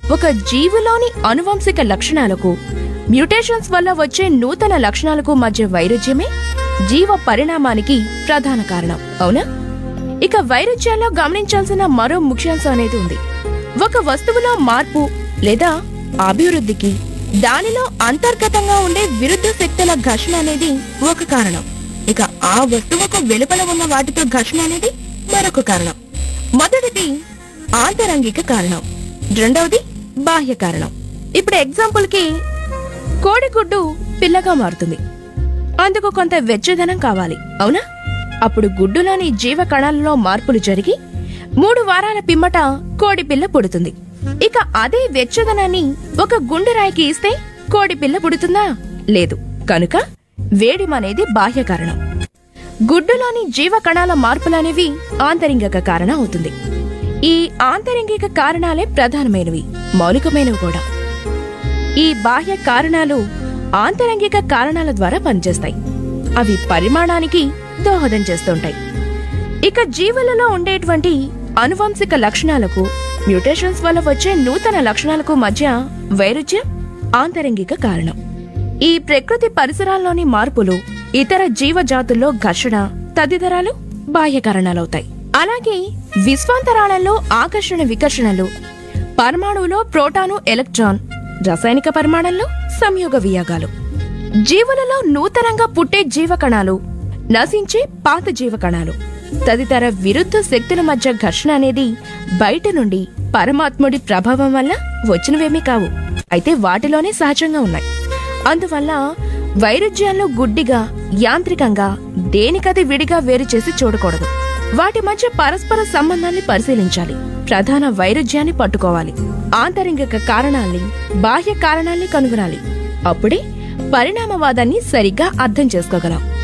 ఒక జీవిలోని అనువంశిక లక్షణాలకు మ్యూటేషన్స్ వల్ల వచ్చే నూతన లక్షణాలకు మధ్య వైరుధ్యమే జీవ పరిణామానికి ప్రధాన కారణం అవునా ఇక వైరుధ్యాల్లో గమనించాల్సిన మరో ముఖ్యాంశం అనేది ఉంది ఒక వస్తువులో మార్పు లేదా అభివృద్ధికి దానిలో అంతర్గతంగా ఉండే విరుద్ధ శక్తుల ఘర్షణ అనేది ఒక కారణం ఇక ఆ వస్తువుకు వెలుపల ఉన్న వాటితో ఘర్షణ అనేది మరొక కారణం మొదటిది ఆంతరంగిక కారణం రెండవది బాహ్య కారణం ఇప్పుడు ఎగ్జాంపుల్ కి కోడిగుడ్డు పిల్లగా మారుతుంది అందుకు కొంత వెచ్చదనం కావాలి అవునా అప్పుడు గుడ్డులోని జీవ కణాలలో మార్పులు జరిగి మూడు వారాల పిమ్మట కోడి పిల్ల పుడుతుంది ఇక అదే వెచ్చదనాన్ని ఒక గుండెరాయికి ఇస్తే కోడి పిల్ల పుడుతుందా లేదు కనుక వేడిమనేది బాహ్య కారణం గుడ్డులోని జీవ కణాల మార్పులనేవి ఆంతరింగిక కారణం అవుతుంది ఈ ఆంతరింగిక కారణాలే ప్రధానమైనవి మౌలికమైనవి కూడా ఈ బాహ్య కారణాలు ఆంతరంగిక కారణాల ద్వారా పనిచేస్తాయి అవి పరిమాణానికి దోహదం చేస్తుంటాయి ఇక జీవులలో ఉండేటువంటి అనువంశిక లక్షణాలకు మ్యూటేషన్స్ వల్ల వచ్చే నూతన లక్షణాలకు మధ్య వైరుధ్యం ఆంతరంగిక కారణం ఈ ప్రకృతి పరిసరాల్లోని మార్పులు ఇతర జీవజాతుల్లో ఘర్షణ తదితరాలు బాహ్య కారణాలవుతాయి అలాగే విశ్వాంతరాళంలో ఆకర్షణ వికర్షణలు పరమాణువులో ప్రోటాను ఎలక్ట్రాన్ రసాయనిక పరిమాణంలో సంయోగ వియోగాలు జీవులలో నూతనంగా పుట్టే జీవకణాలు నశించే పాత జీవకణాలు తదితర విరుద్ధ శక్తుల మధ్య ఘర్షణ అనేది బయట నుండి పరమాత్ముడి ప్రభావం వల్ల వచ్చినవేమీ కావు అయితే వాటిలోనే సహజంగా ఉన్నాయి అందువల్ల వైరుధ్యాలను గుడ్డిగా యాంత్రికంగా దేనికది విడిగా వేరు చేసి చూడకూడదు వాటి మధ్య పరస్పర సంబంధాన్ని పరిశీలించాలి ప్రధాన వైరుధ్యాన్ని పట్టుకోవాలి ఆంతరింగిక కారణాల్ని బాహ్య కారణాల్ని కనుగొనాలి అప్పుడే పరిణామవాదాన్ని సరిగ్గా అర్థం చేసుకోగలం